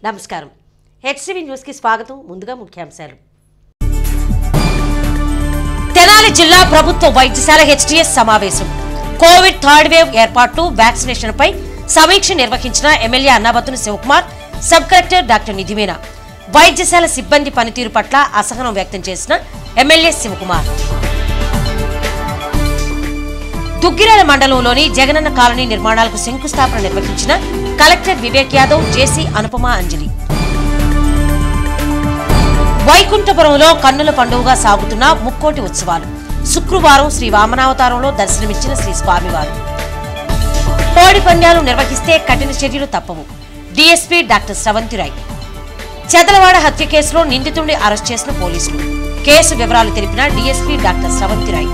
నమస్కారం హెచ్సివి న్యూస్కి స్వాగతం ముందుగా ముఖ్యాంశాలు తెనాలి జిల్లా ప్రభుత్వ వైద్యశాల హెచ్టిఎస్ సమావేశం కోవిడ్ థర్డ్ వేవ్ ఏర్పాట్లు వ్యాక్సినేషన్ పై సమీక్ష నిర్వహించిన MLA అన్నాబతుని Shivakumar sub collector doctor నిధిమీనా వైద్యశాల సిబ్బంది పనితీరు పట్ల అసహనం వ్యక్తం చేసిన ఎమ్మెల్యే శివకుమార్ దుగ్గిరాల మండలంలోని జగనన్న కాలనీ నిర్మాణాలకు శంకుస్థాపన నిర్వహించిన కలెక్టర్ వివేక్ యాదవ్ జేసీ అనుపమ అంజలి వైకుంఠపురంలో కన్నుల పండుగగా సాగుతున్న ముక్కోటి ఉత్సవాలు శుక్రవారం శ్రీ వామనావతారంలో దర్శనమిచ్చిన శ్రీ స్వామివారు కోడి పంద్యాలు నిర్వహిస్తే కఠిన చర్యలు తప్పవు డీఎస్పీ డాక్టర్ స్రవంతిరాయ్ చెదలవాడ హత్య కేసులో నిందితుడిని అరెస్ట్ చేసిన పోలీసులు కేసు వివరాలు తెలిపిన డీఎస్పీ డాక్టర్ స్రవంతిరాయ్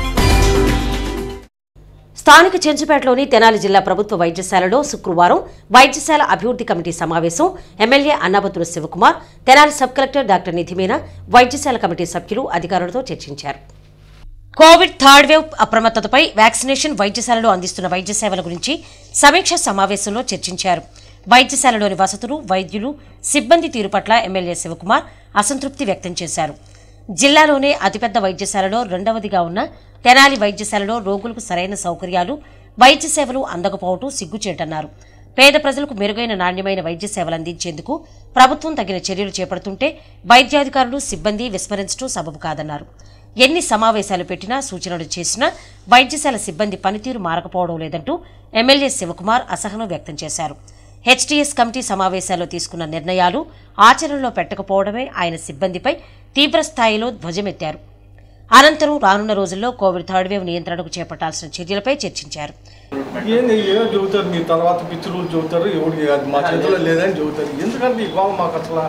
స్థానిక చెంచుపేటలోని తెనాలి జిల్లా ప్రభుత్వ వైద్యశాలలో శుక్రవారం వైద్యశాల అభివృద్ధి కమిటీ సమావేశం MLA అన్నాబతుల Shivakumar Tenali sub collector doctor నిధిమీనా వైద్యశాల కమిటీ సభ్యులు అధికారులతో చర్చించారు కోవిడ్ థర్డ్ వేవ్ అప్రమత్తతపై వ్యాక్సినేషన్ వైద్యశాలలో అందిస్తున్న వైద్య సేవల గురించి సమీక్ష సమావేశంలో చర్చించారు వైద్యశాలలోని వసతులు వైద్యులు సిబ్బంది తీరు పట్ల ఎమ్మెల్యే శివకుమార్ అసంతృప్తి వ్యక్తం చేశారు జిల్లాలోనే అతిపెద్ద వైద్యశాలలో రెండవదిగా ఉన్న తెనాలి వైద్యశాలలో రోగులకు సరైన సౌకర్యాలు వైద్య సేవలు అందకపోవటం సిగ్గుచేటన్నారు పేద ప్రజలకు మెరుగైన నాణ్యమైన వైద్య సేవలు అందించేందుకు ప్రభుత్వం తగిన చర్యలు చేపడుతుంటే వైద్యాధికారులు సిబ్బంది విస్మరించడం సబబు కాదన్నారు ఎన్ని సమావేశాలు పెట్టినా సూచనలు చేసినా వైద్యశాల సిబ్బంది పనితీరు మారకపోవడం లేదంటూ ఎమ్మెల్యే శివకుమార్ అసహనం వ్యక్తం చేశారు హెచ్టీఎస్ కమిటీ సమావేశాల్లో తీసుకున్న నిర్ణయాలు ఆచరణలో పెట్టకపోవడమే ఆయన సిబ్బందిపై తీవ్ర స్థాయిలో ధ్వజమెత్తారు అనంతరం రానున్న రోజుల్లో కోవిడ్ థర్డ్ వేవ్ నియంత్రణకు చేపట్టాల్సిన చర్యలపై చర్చించారు ఏంది ఏదో చెబుతారు మీ తర్వాత పిచ్చులు చెబుతారు ఎవరికి అది మా చేతిలో లేదని చెబుతారు ఎందుకంటే ఈ గోళ మాకు అసలు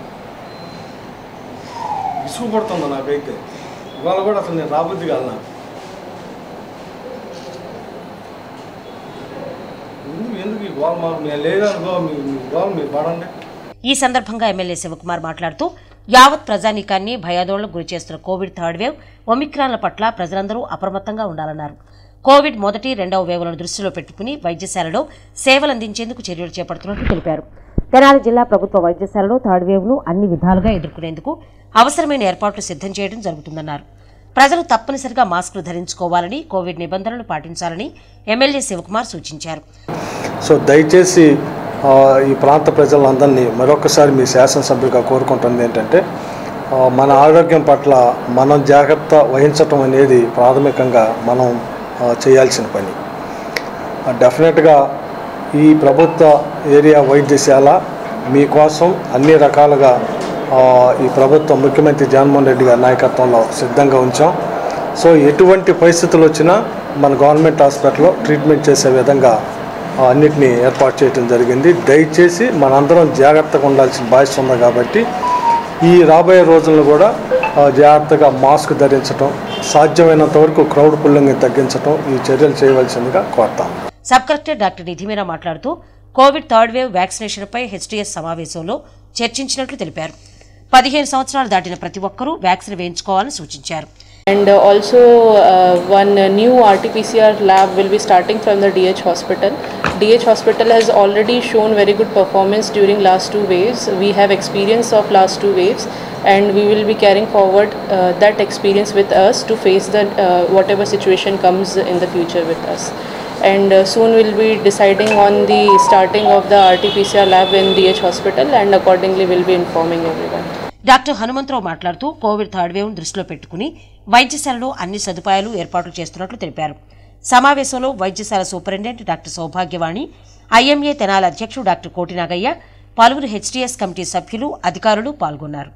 విసుగు పడుతుంది నాకైతే ఇవాళ కూడా అసలు నేను రాబుద్ది కాదు నాకు ఎందుకు ఎందుకు ఈ గోళ మాకు మేము లేదనుకో మీ మీ గోళ మీరు పడండి ఈ సందర్భంగా ఎమ్మెల్యే శివకుమార్ మాట్లాడుతూ యావత్ ప్రజానీకాన్ని భయాదోళనకు గురి చేస్తున్న కోవిడ్ థర్డ్ వేవ్ ఒమిక్రాన్ల పట్ల ప్రజలందరూ అప్రమత్తంగా ఉండాలన్నారు కోవిడ్ మొదటి రెండవ వేవులను దృష్టిలో పెట్టుకుని వైద్యశాలలో సేవలు అందించేందుకు చర్యలు చేపడుతున్నట్లు తెలిపారు తెనాలి జిల్లా ప్రభుత్వ వైద్యశాలలో థర్డ్ వేవ్ను అన్ని విధాలుగా ఎదుర్కొనేందుకు అవసరమైన ఏర్పాట్లు సిద్ధం చేయడం జరుగుతుందన్నారు ప్రజలు తప్పనిసరిగా మాస్కులు ధరించుకోవాలని కోవిడ్ నిబంధనలు పాటించాలని ఎమ్మెల్యే శివకుమార్ సూచించారు సో దయచేసి ఆ, ఈ ప్రాంత ప్రజలందరినీ మరొకసారి మీ శాసనసభ్యుగా కోరుకుంటుంది ఏంటంటే ఆ, మన ఆరోగ్యం పట్ల మనం జాగ్రత్త వహించటం అనేది ప్రాథమికంగా మనం ఆ, చేయాల్సిన పని ఆ, డెఫినెట్గా ఈ ప్రభుత్వ ఏరియా వైద్యశాల మీకోసం అన్ని రకాలుగా ఆ, ఈ ప్రభుత్వం ముఖ్యమంత్రి జగన్మోహన్ రెడ్డి గారి నాయకత్వంలో సిద్ధంగా ఉంచాం సో ఎటువంటి పరిస్థితులు వచ్చినా మన గవర్నమెంట్ హాస్పిటల్లో ట్రీట్మెంట్ చేసే విధంగా ఆ, అన్నిటినీ ఏర్పాటు చేయడం జరిగింది దయచేసి మనందరం జాగ్రత్తగా ఉండాల్సిన బాధ్యత ఉంది కాబట్టి ఈ రాబోయే రోజుల్లో కూడా ఆ, జాగ్రత్తగా మాస్క్ ధరించడం సాధ్యమైనంత వరకు క్రౌడ్ పుల్లింగ్ తగ్గించడం ఈ చర్యలు చేయవలసిందిగా కోరుతాం సబ్ కలెక్టర్ డాక్టర్ నిధిమీరా మాట్లాడుతూ కోవిడ్ థర్డ్ వేవ్ వ్యాక్సినేషన్పై హెచ్టీఎస్ సమావేశంలో చర్చించినట్లు తెలిపారు పదిహేను సంవత్సరాలు దాటిన ప్రతి ఒక్కరూ వ్యాక్సిన్ వేయించుకోవాలని సూచించారు And uh, also, uh, one uh, new RT-PCR lab will be starting from the DH hospital. DH hospital has already shown very good performance during last two waves. We have experience of last two waves, and we will be carrying forward uh, that experience with us to face the uh, whatever situation comes in the future with us. And uh, soon we'll be deciding on the starting of the RT-PCR lab in DH hospital, and accordingly we'll be informing everyone. Doctor Hanumantharao మాట్లాడుతూ Covid third wave దృష్టిలో పెట్టుకుని వైద్యశాలలో అన్ని సదుపాయాలు ఏర్పాట్లు చేస్తున్నట్లు తెలిపారు సమావేశంలో వైద్యశాల సూపరింటెండెంట్ డాక్టర్ సౌభాగ్యవాణి ఐఎంఏ తెనాల అధ్యక్షుడు డాక్టర్ కోటినాగయ్య పలువురు హెచ్టీఎస్ కమిటీ సభ్యులు అధికారులు పాల్గొన్నారు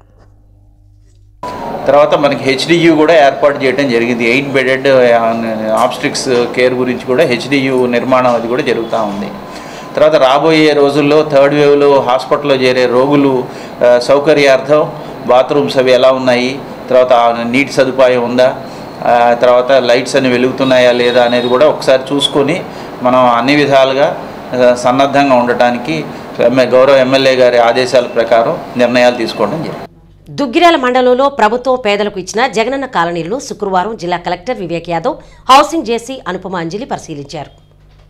తర్వాత మనకి హెచ్డియు కూడా ఏర్పాటు చేయడం జరిగింది ఎయిట్ బెడెడ్ ఆబ్స్ట్రిక్స్ కేర్ గురించి కూడా హెచ్డియు నిర్మాణం అది కూడా జరుగుతూ ఉంది తర్వాత రాబోయే రోజుల్లో థర్డ్ వేవ్లో హాస్పిటల్లో చేరే రోగులు ఆ, సౌకర్యార్థం బాత్రూమ్స్ అవి ఎలా ఉన్నాయి తర్వాత ఆ నీటి సదుపాయం ఉందా ఆ, తర్వాత లైట్స్ అన్ని వెలుగుతున్నాయా లేదా అనేది కూడా ఒకసారి చూసుకొని మనం అన్ని విధాలుగా ఆ, సన్నద్ధంగా ఉండటానికి ఎమ్మె- గౌరవ ఎమ్మెల్యే గారి ఆదేశాల ప్రకారం నిర్ణయాలు తీసుకోవడం జరిగింది దుగ్గిరాల మండలంలో ప్రభుత్వం పేదలకు ఇచ్చిన జగనన్న కాలనీలను శుక్రవారం జిల్లా collector Vivek Yadav housing JC Anupama Anjali పరిశీలించారు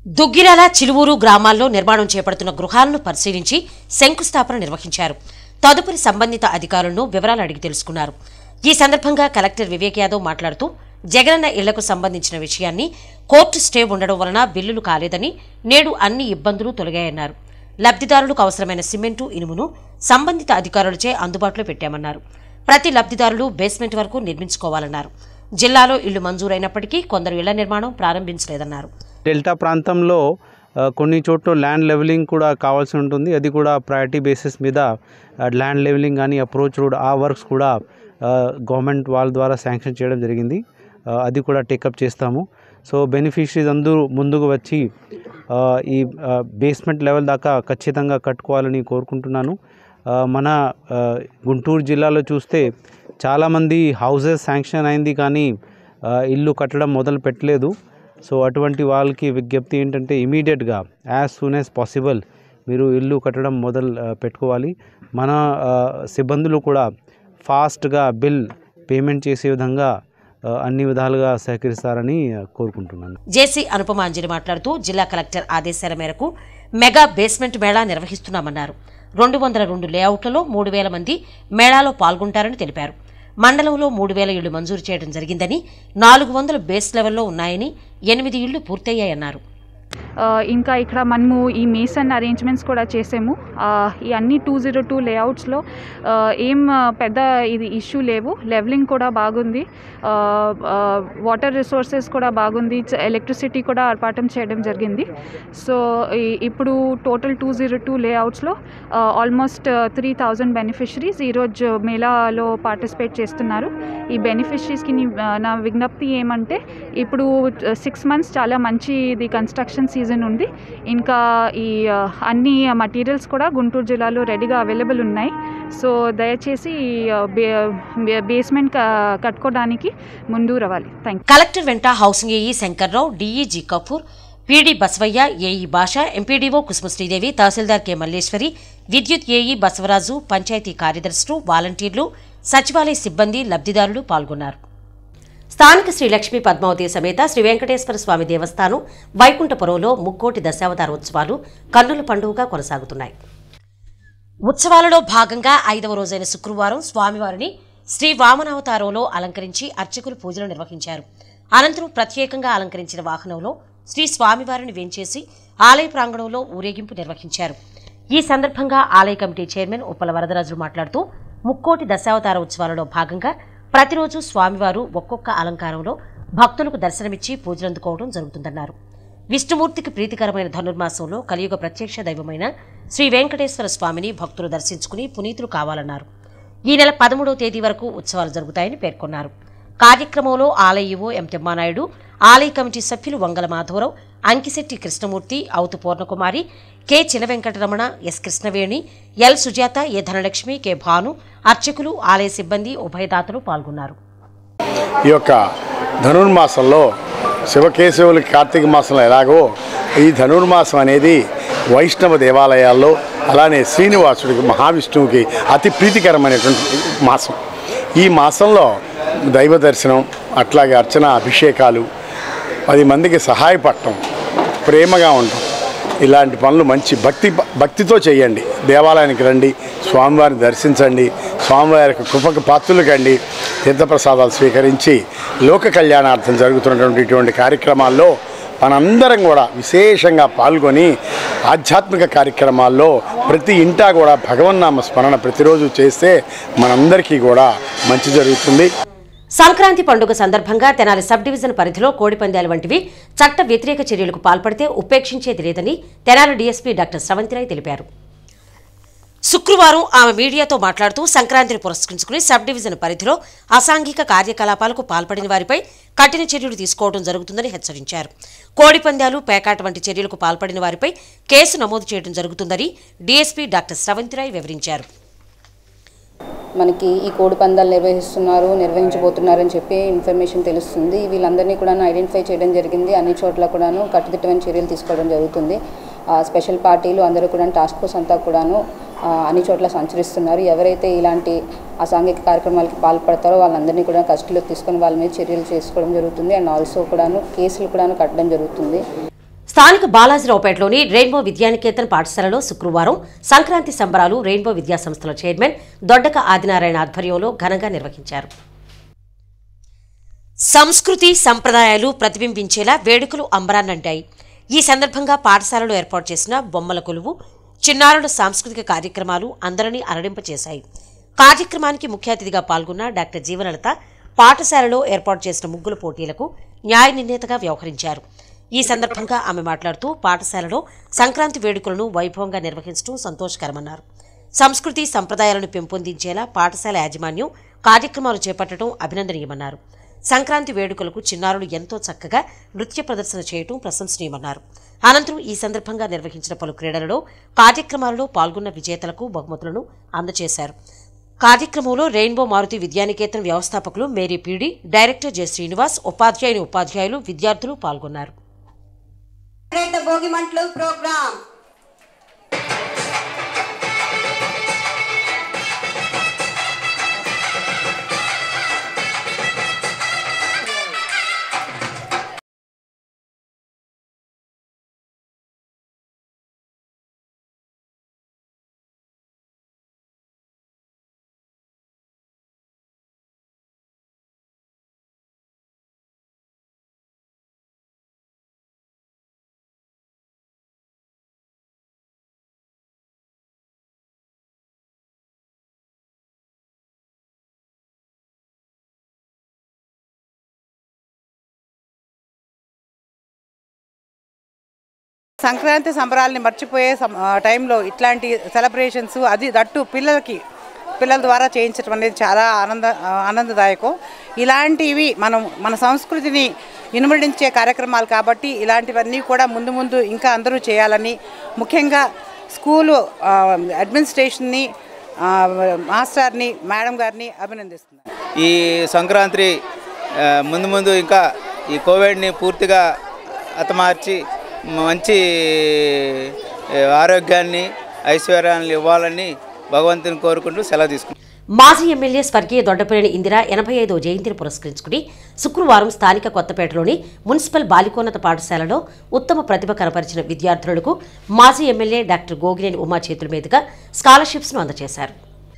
దుగ్గిరాల చిలువూరు గ్రామాల్లో నిర్మాణం చేపడుతున్న గృహాలను పరిశీలించి శంకుస్థాపన నిర్వహించారు తదుపరి సంబంధిత అధికారులను వివరాలు అడిగి తెలుసుకున్నారు ఈ సందర్భంగా కలెక్టర్ వివేక్ యాదవ్ మాట్లాడుతూ జగనన్న ఇళ్లకు సంబంధించిన విషయాన్ని కోర్టు స్టే ఉండడం వలన బిల్లులు కాలేదని నేడు అన్ని ఇబ్బందులు తొలగాయన్నారు లబ్ధిదారులకు అవసరమైన సిమెంటు ఇనుమును సంబంధిత అధికారులచే అందుబాటులో పెట్టామన్నారు ప్రతి లబ్ధిదారులు బేస్మెంట్ వరకు నిర్మించుకోవాలన్నారు జిల్లాలో ఇళ్లు మంజూరైనప్పటికీ కొందరు ఇళ్ల నిర్మాణం ప్రారంభించలేదన్నారు డెల్టా ప్రాంతంలో ఆ, కొన్ని చోట్ల ల్యాండ్ లెవెలింగ్ కూడా కావాల్సి ఉంటుంది అది కూడా ప్రయారిటీ బేసిస్ మీద ఆ, ల్యాండ్ లెవెలింగ్ కానీ అప్రోచ్ రోడ్ ఆ వర్క్స్ కూడా ఆ, గవర్నమెంట్ వాళ్ళ ద్వారా శాంక్షన్ చేయడం జరిగింది ఆ, అది కూడా టేకప్ చేస్తాము సో బెనిఫిషరీస్ అందరూ ముందుకు వచ్చి ఆ, ఈ ఆ, బేస్మెంట్ లెవెల్ దాకా ఖచ్చితంగా కట్టుకోవాలని కోరుకుంటున్నాను ఆ, మన ఆ, గుంటూరు జిల్లాలో చూస్తే చాలామంది హౌసెస్ శాంక్షన్ అయింది కానీ ఆ, ఇల్లు కట్టడం మొదలు పెట్టలేదు సో అటువంటి వాళ్ళకి విజ్ఞప్తి ఏంటంటే ఇమీడియట్గా యాజ్ సూన్ యాజ్ పాసిబుల్ మీరు ఇల్లు కట్టడం మొదలు ఆ, పెట్టుకోవాలి మన ఆ, సిబ్బందులు కూడా ఫాస్ట్గా బిల్ పేమెంట్ చేసే విధంగా ఆ, అన్ని విధాలుగా సహకరిస్తారని ఆ, కోరుకుంటున్నాను జేసీ అనుపమాంజలి మాట్లాడుతూ జిల్లా కలెక్టర్ ఆదేశాల మేరకు మెగా బేస్మెంట్ మేళా నిర్వహిస్తున్నామన్నారు రెండు వందల రెండు లేఅవుట్లలో మూడు వేల మంది మేళాలో పాల్గొంటారని తెలిపారు మండలంలో మూడు వేల ఇళ్లు మంజూరు చేయడం జరిగిందని నాలుగు వందలు బేస్ లెవెల్లో ఉన్నాయని ఎనిమిది ఇళ్లు పూర్తయ్యాయన్నారు ఆ, ఇంకా ఇక్కడ మనము ఈ మేసన్ అరేంజ్మెంట్స్ కూడా చేసాము ఆ, ఈ అన్ని టూ జీరో టూ లేఅవుట్స్లో ఏం ఆ, పెద్ద ఇది ఇష్యూ లేవు లెవెలింగ్ కూడా బాగుంది వాటర్ రిసోర్సెస్ కూడా బాగుంది ఎలక్ట్రిసిటీ కూడా ఏర్పాటం చేయడం జరిగింది సో ఈ- ఇప్పుడు టోటల్ టూ జీరో టూ లేఅవుట్స్లో ఆల్మోస్ట్ త్రీ థౌజండ్ బెనిఫిషరీస్ ఈరోజు మేళాలో పార్టిసిపేట్ చేస్తున్నారు ఈ బెనిఫిషరీస్కి నా విజ్ఞప్తి ఏమంటే ఇప్పుడు సిక్స్ మంత్స్ చాలా మంచి ఇది కన్స్ట్రక్షన్ సీజన్ ఉంది ఇంకా ఈ ఆ, అన్ని మటీరియల్స్ కూడా గుంటూరు జిల్లాలో రెడీగా అవైలబుల్ ఉన్నాయి సో దయచేసి ఈ, ఆ, బే- బేస్మెంట్ క- కట్టుకోవడానికి ముందు రావాలి థ్యాంక్ కలెక్టర్ వెంట housing AE Shankarrao DEG Kapoor PD Basavaiah AE భాష ఎంపీడీఓ కుసుమ శ్రీదేవి తహసీల్దార్ కె మల్లేశ్వరి విద్యుత్ ఏఈ బసవరాజు పంచాయతీ కార్యదర్శులు వాలంటీర్లు సచివాలయ సిబ్బంది లబ్ధిదారులు పాల్గొన్నారు స్థానిక శ్రీ లక్ష్మీ పద్మావతి సమేత శ్రీ వెంకటేశ్వర స్వామి దేవస్థానం వైకుంఠపురంలో ముక్కోటి దశావతార ఉత్సవాలు కన్నుల పండుగగా కొనసాగుతున్నాయి ఉత్సవాలలో భాగంగా ఐదవ రోజైన శుక్రవారం స్వామివారిని శ్రీ వామనావతారంలో అలంకరించి అర్చకులు పూజలు నిర్వహించారు అనంతరం ప్రత్యేకంగా అలంకరించిన వాహనంలో శ్రీ స్వామివారిని వేంచేసి ఆలయ ప్రాంగణంలో ఊరేగింపు నిర్వహించారు ఈ సందర్భంగా ఆలయ కమిటీ చైర్మన్ ఉప్పల వరదరాజులు మాట్లాడుతూ ముక్కోటి దశావతార ఉత్సవాలలో భాగంగా ప్రతిరోజు స్వామివారు ఒక్కొక్క అలంకారంలో భక్తులకు దర్శనమిచ్చి పూజలందుకోవడం జరుగుతుందన్నారు విష్ణుమూర్తికి ప్రీతికరమైన ధనుర్మాసంలో కలియుగ ప్రత్యక్ష దైవమైన శ్రీ వెంకటేశ్వర స్వామిని భక్తులు దర్శించుకుని పునీతులు కావాలన్నారు ఈ నెల పదమూడవ తేదీ వరకు ఉత్సవాలు జరుగుతాయని పేర్కొన్నారు కార్యక్రమంలో ఆలయ ఈవో ఎం తిమ్మానాయుడు ఆలయ కమిటీ సభ్యులు వంగల మాధవరావు అంకిశెట్టి కృష్ణమూర్తి అవుతు Purnakumari K Chinna Venkataramana S Krishnaveni L Sujatha A Dhanalakshmi K Bhanu అర్చకులు ఆలయ సిబ్బంది ఉభయదాతలు పాల్గొన్నారు ఈ యొక్క ధనుర్మాసంలో శివకేశవులకి కార్తీక మాసంలో ఎలాగో ఈ ధనుర్మాసం అనేది వైష్ణవ దేవాలయాల్లో అలానే శ్రీనివాసుడికి మహావిష్ణువుకి అతి ప్రీతికరమైనటువంటి మాసం ఈ మాసంలో దైవ దర్శనం అట్లాగే అర్చన అభిషేకాలు పది మందికి సహాయపడటం ప్రేమగా ఉండటం ఇలాంటి పనులు మంచి భక్తి భక్తితో చేయండి దేవాలయానికి రండి స్వామివారిని దర్శించండి స్వామివారికి కృపకు పాత్రులు కండి తీర్థప్రసాదాలు స్వీకరించి లోక కళ్యాణార్థం జరుగుతున్నటువంటి ఇటువంటి కార్యక్రమాల్లో మనందరం కూడా విశేషంగా పాల్గొని ఆధ్యాత్మిక కార్యక్రమాల్లో ప్రతి ఇంటా కూడా భగవన్నామ స్మరణ ప్రతిరోజు చేస్తే మనందరికీ కూడా మంచి జరుగుతుంది సంక్రాంతి పండుగ సందర్భంగా తెనాలి సబ్ డివిజన్ పరిధిలో కోడిపందాలు వంటివి చట్ట వ్యతిరేక చర్యలకు పాల్పడితే ఉపేక్షించేది లేదని తెనాలి డీఎస్పీ డాక్టర్ స్రవంతిరాయ్ తెలిపారు శుక్రవారం ఆమె మీడియాతో మాట్లాడుతూ సంక్రాంతిని పురస్కరించుకుని సబ్ డివిజన్ పరిధిలో అసాంఘిక కార్యకలాపాలకు పాల్పడిన వారిపై కఠిన చర్యలు తీసుకోవడం జరుగుతుందని హెచ్చరించారు కోడిపందాలు పేకాట వంటి చర్యలకు పాల్పడిన వారిపై కేసు నమోదు చేయడం జరుగుతుందని డీఎస్పీ డాక్టర్ స్రవంతిరాయ్ వివరించారు మనకి ఈ కోడి పందాలు నిర్వహిస్తున్నారు నిర్వహించబోతున్నారని చెప్పి ఇన్ఫర్మేషన్ తెలుస్తుంది వీళ్ళందరినీ కూడా ఐడెంటిఫై చేయడం జరిగింది అన్ని చోట్ల కూడాను కట్టుదిట్టమైన చర్యలు తీసుకోవడం జరుగుతుంది ఆ, స్పెషల్ పార్టీలు అందరూ కూడా టాస్క్ ఫోర్స్ అంతా కూడాను ఆ, అన్ని చోట్ల సంచరిస్తున్నారు ఎవరైతే ఇలాంటి అసాంఘిక కార్యక్రమాలకి పాల్పడతారో వాళ్ళందరినీ కూడా కస్టడీలోకి తీసుకొని వాళ్ళ మీద చర్యలు చేసుకోవడం జరుగుతుంది అండ్ ఆల్సో కూడాను కేసులు కూడాను కట్టడం జరుగుతుంది స్థానిక బాలాజీరావుపేటలోని రెయిన్బో విద్యానికేతన్ పాఠశాలలో శుక్రవారం సంక్రాంతి సంబరాలు రెయిన్బో విద్యా సంస్థల చైర్మన్ దొడ్డక ఆదినారాయణ ఆధ్వర్యంలో ఘనంగా నిర్వహించారు సంస్కృతి సంప్రదాయాలు ప్రతిబింబించేలా వేడుకలు అంబరాన్నంటాయి ఈ సందర్భంగా పాఠశాలలో ఏర్పాటు చేసిన బొమ్మల కొలువు చిన్నారుల సాంస్కృతిక కార్యక్రమాలు అందరినీ అలరింపచేశాయి కార్యక్రమానికి ముఖ్య అతిథిగా పాల్గొన్న డాక్టర్ జీవనలత పాఠశాలలో ఏర్పాటు చేసిన ముగ్గుల పోటీలకు న్యాయ నిర్ణేతగా వ్యవహరించారు ఈ సందర్భంగా ఆమె మాట్లాడుతూ పాఠశాలలో సంక్రాంతి వేడుకలను వైభవంగా నిర్వహించడం సంతోషకరమన్నారు సంస్కృతి సంప్రదాయాలను పెంపొందించేలా పాఠశాల యాజమాన్యం కార్యక్రమాలు చేపట్టడం అభినందనీయమన్నారు సంక్రాంతి వేడుకలకు చిన్నారులు ఎంతో చక్కగా నృత్య ప్రదర్శన చేయటం ప్రశంసనీయమన్నారు అనంతరం ఈ సందర్భంగా నిర్వహించిన పలు క్రీడలలో కార్యక్రమాలలో పాల్గొన్న విజేతలకు బహుమతులను అందజేశారు కార్యక్రమంలో రెయిన్బో మారుతి విద్యానికేతన్ వ్యవస్థాపకులు Mary PD director J Srinivas ఉపాధ్యాయుని ఉపాధ్యాయులు విద్యార్థులు పాల్గొన్నారు the భోగి మంటలు ప్రోగ్రామ్ సంక్రాంతి సంబరాలని మర్చిపోయే సం- ఆ, టైంలో ఇట్లాంటి సెలబ్రేషన్స్ అది దట్టు పిల్లలకి పిల్లల ద్వారా చేయించడం అనేది చాలా ఆనంద ఆ, ఆనందదాయకం ఇలాంటివి మనం మన సంస్కృతిని ఇనుమడించే కార్యక్రమాలు కాబట్టి ఇలాంటివన్నీ కూడా ముందు ముందు ఇంకా అందరూ చేయాలని ముఖ్యంగా స్కూలు ఆ, అడ్మినిస్ట్రేషన్ని ఆ, మాస్టర్ని మేడం గారిని అభినందిస్తున్నాను ఈ సంక్రాంతి ఆ, ముందు ముందు ఇంకా ఈ కోవిడ్ని పూర్తిగా హతమార్చి మంచి ఆ, ఆరోగ్యాన్ని ఐశ్వర్యాన్ని ఇవ్వాలని భగవంతుని కోరుకుంటూ సెలవు తీసుకుంటాం మాజీ ఎమ్మెల్యే స్వర్గీయ దొడ్డపల్లి ఇందిర ఎనభై ఐదో జయంతిని పురస్కరించుకుని శుక్రవారం స్థానిక కొత్తపేటలోని మున్సిపల్ బాలికోన్నత పాఠశాలలో ఉత్తమ ప్రతిభ కనపరిచిన విద్యార్థులకు మాజీ ఎమ్మెల్యే డాక్టర్ గోగినేని ఉమా చేతుల మీదుగా స్కాలర్షిప్స్ ను అందజేశారు